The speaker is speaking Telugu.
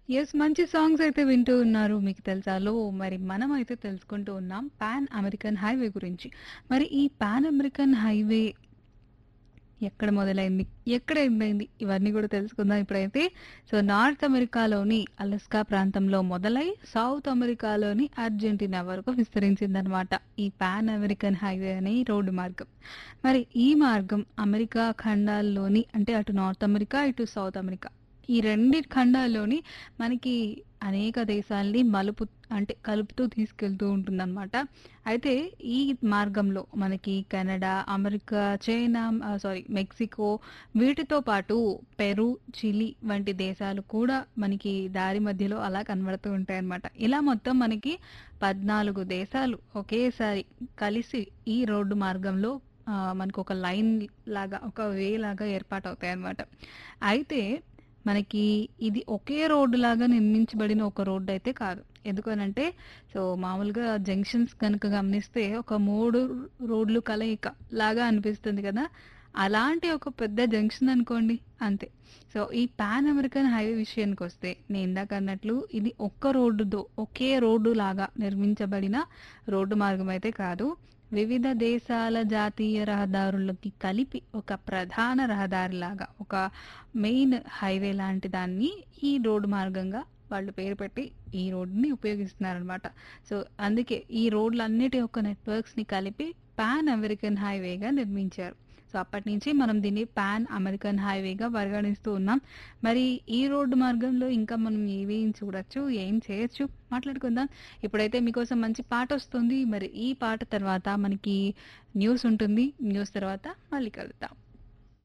యెస్. మంచి సాంగ్స్ అయితే వింటూ ఉన్నారు. మీకు తెలుసాలో మరి మనమైతే తెలుసుకుంటూ ఉన్నాం పాన్ అమెరికన్ హైవే గురించి. మరి ఈ పాన్ అమెరికన్ హైవే ఎక్కడ మొదలైంది? ఎక్కడ ఎండయింది? ఇవన్నీ కూడా తెలుసుకుందాం ఇప్పుడైతే. సో, నార్త్ అమెరికాలోని అలస్కా ప్రాంతంలో మొదలై సౌత్ అమెరికాలోని అర్జెంటీనా వరకు విస్తరించిందనమాట. ఈ పాన్ అమెరికన్ హైవే అనే ఈ రోడ్డు మార్గం. మరి ఈ మార్గం అమెరికా ఖండాల్లోని అంటే అటు నార్త్ అమెరికా, ఇటు సౌత్ అమెరికా ఈ రెండిటి ఖండాల్లోని మనకి అనేక దేశాల్ని మలుపు అంటే కలుపుతూ తీసుకెళ్తూ ఉంటుందనమాట. అయితే ఈ మార్గంలో మనకి Canada, America, China ah, sorry Mexico వీటితో పాటు పెరు, చిలీ వంటి దేశాలు కూడా మనకి దారి మధ్యలో అలా కనబడుతూ ఉంటాయన్నమాట. ఇలా మొత్తం మనకి 14 దేశాలు ఒకేసారి కలిసి ఈ రోడ్డు మార్గంలో ఆహ్, మనకొక లైన్ లాగా ఒక వే లాగా ఏర్పాటవుతాయన్నమాట. అయితే మనకి ఇది ఒకే రోడ్డులాగా నిర్మించబడిన ఒక రోడ్డయితే కాదు. ఎందుకనంటే సో, మామూలుగా జంక్షన్స్ గనుక గమనిస్తే ఒక 3 రోడ్లు కలయిక లాగా అనిపిస్తుంది కదా! అలాంటి ఒక పెద్ద జంక్షన్ అనుకోండి అంతే. సో, ఈ పాన్ అమెరికన్ హైవే విషయానికొస్తే నేను ఇందాక అన్నట్లు ఇది ఒక్క రోడ్డుతో ఒకే రోడ్డులాగా నిర్మించబడిన రోడ్డు మార్గం అయితే కాదు. వివిధ దేశాల జాతీయ రహదారులకి కలిపి ఒక ప్రధాన రహదారిలాగా ఒక మెయిన్ హైవే లాంటి దాన్ని ఈ రోడ్డు మార్గంగా వాళ్ళు పేరు పెట్టి ఈ రోడ్డుని ఉపయోగిస్తున్నారనమాట. సో, అందుకే ఈ రోడ్లన్నిటి యొక్క నెట్వర్క్స్‌ని కలిపి పాన్ అమెరికన్ హైవేగా నిర్మించారు. సో, అప్పటినుంచి మనం దీన్ని పాన్ అమెరికన్ హైవేగా పరిగణిస్తూ ఉన్నాం. మరి ఈ రోడ్డు మార్గంలో ఇంకా మనం ఏవేం చూడొచ్చు, ఏం చేయొచ్చు మాట్లాడుకుందాం. ఇప్పుడైతే మీకోసం మంచి పాటొస్తుంది. మరి ఈ పాట తర్వాత మనకి న్యూస్ ఉంటుంది. న్యూస్ తర్వాత మళ్ళీ కలుద్దాం.